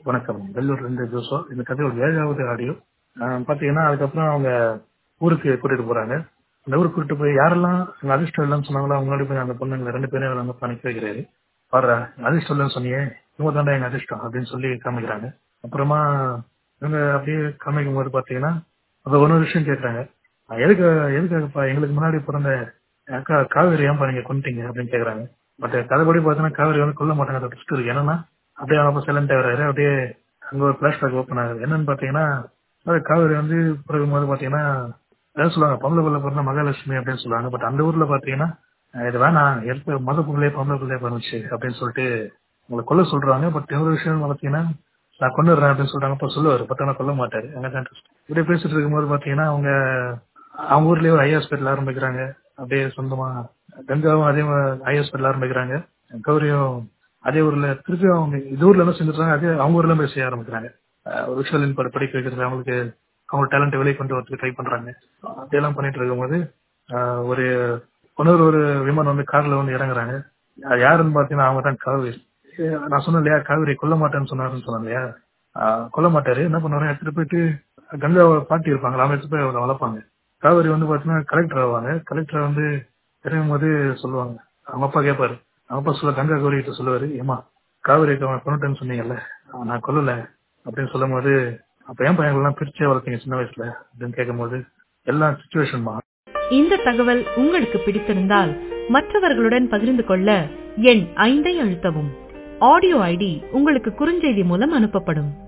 வணக்கம் வெள்ளூர்ல இருந்து ஜோசோ இந்த கதையோட ஏழாவது ஆடியோ பாத்தீங்கன்னா அதுக்கப்புறம் அவங்க ஊருக்கு கூட்டிட்டு போறாங்க அந்த ஊருக்கு கூட்டிட்டு போய் யாரெல்லாம் அங்க அதிர்ஷ்டம் இல்லைன்னு சொன்னாங்களோ அவங்க முன்னாடி போய் அந்த பொண்ணுங்களை ரெண்டு பேரும் வந்து பணிக்க வைக்கிறாரு பாரு அதிர்ஷ்டம் இல்லைன்னு சொன்னியே இவங்க தாண்டா எங்க அதிர்ஷ்டம் அப்படின்னு சொல்லி காமிக்கிறாங்க அப்புறமா இவங்க அப்படியே காமிக்கும் போது பாத்தீங்கன்னா அப்ப ஒரு விஷயம் கேக்குறாங்க எதுக்கு எதுக்காகப்பா எங்களுக்கு முன்னாடி பிறந்த அக்கா காவேரி ஏன்பா நீங்க கொண்டுட்டீங்க அப்படின்னு கேக்குறாங்க பட் கதைப்படி பார்த்தீங்கன்னா காவேரி வந்து கொல்ல மாட்டாங்க அது ட்விஸ்ட் இருக்கு என்னன்னா அப்படியே அவங்க சைலண்ட் ஆகிறாரு அப்படியே அங்க ஒரு பிளாஷ்பேக் ஓப்பன் ஆகுது என்னன்னு பாத்தீங்கன்னா அது காவேரி வந்து பிறகு போது பாத்தீங்கன்னா ஏதாவது சொல்லுவாங்க பொம்பளை பிள்ளை பிறந்த மகாலட்சுமி அப்படின்னு சொல்லுவாங்க பட் அந்த ஊர்ல பாத்தீங்கன்னா இது வேணாம் எடுத்து மத பிள்ளையே பொம்பளை பிள்ளையே பண்ணுச்சு அப்படின்னு சொல்லிட்டு உங்களை கொல்ல சொல்றாங்க பட் இன்னொரு விஷயம் பாத்தீங்கன்னா நான் கொண்டுடுறேன் அப்படின்னு சொல்றாங்க அப்ப சொல்லுவாரு பட் ஆனா கொல்ல மாட்டாரு அங்கதான் இப்படியே பேசிட்டு இருக்கும்போது பாத்தீங்கன்னா அவங்க அவங்க ஊர்லயே ஒரு ஐ ஹாஸ்பிட்டல் ஆரம்பிக்கிறாங்க அப்படியே சொந்தமா கங்காவும் அதே ஐ ஹாஸ்பிட்டல் ஆரம்பிக்கிறாங்க கௌரியும் அதே ஊர்ல திருப்பி அவங்க இது ஊர்ல என்ன செஞ்சுட்டாங்க அதே அவங்க ஊர்ல போய் செய்ய ஆரம்பிக்கிறாங்க ஒரு விஷுவல் இன்பட் படிக்க வைக்கிறது அவங்களுக்கு அவங்க டேலண்ட் வெளியே கொண்டு வரதுக்கு ட்ரை பண்றாங்க அப்படியெல்லாம் பண்ணிட்டு இருக்கும்போது ஒரு இன்னொரு ஒரு விமானம் வந்து கார்ல வந்து இறங்குறாங்க யாருன்னு பாத்தீங்கன்னா அவங்க தான் காவேரி நான் சொன்னேன் இல்லையா காவேரி கொல்ல மாட்டேன்னு சொன்னாருன்னு சொன்னேன் இல்லையா கொல்ல மாட்டாரு என்ன பண்ணுவாரு எடுத்துட்டு போயிட்டு கங்காவை பாட்டி இருப்பாங்க அவங்க எடுத்து போய் அவரை வளர்ப்பாங்க காவேரி வந்து பாத்தீங்கன்னா கலெக்டர் ஆவாங்க கலெக்டர் வந்து இறங்கும் போது சொல்லுவாங்க அவங்க அப்பா கேட்பாரு அவங்க அப்பா சொல்ல கங்கா கௌரி கிட்ட சொல்லுவாரு ஏமா காவேரி அவன் கொண்டுட்டேன்னு சொன்னீங்கல்ல நான் கொல்லல அப்படின்னு சொல்லும் போது அப்ப ஏன் பையன்கள் பிரிச்சே வளர்த்தீங்க சின்ன வயசுல அப்படின்னு கேட்கும் போது எல்லாம் சுச்சுவேஷன் தான் இந்த தகவல் உங்களுக்கு பிடித்திருந்தால் மற்றவர்களுடன் பகிர்ந்து கொள்ள எண் ஐந்தை அழுத்தவும் ஆடியோ ஐடி உங்களுக்கு குறுஞ்செய்தி மூலம் அனுப்பப்படும்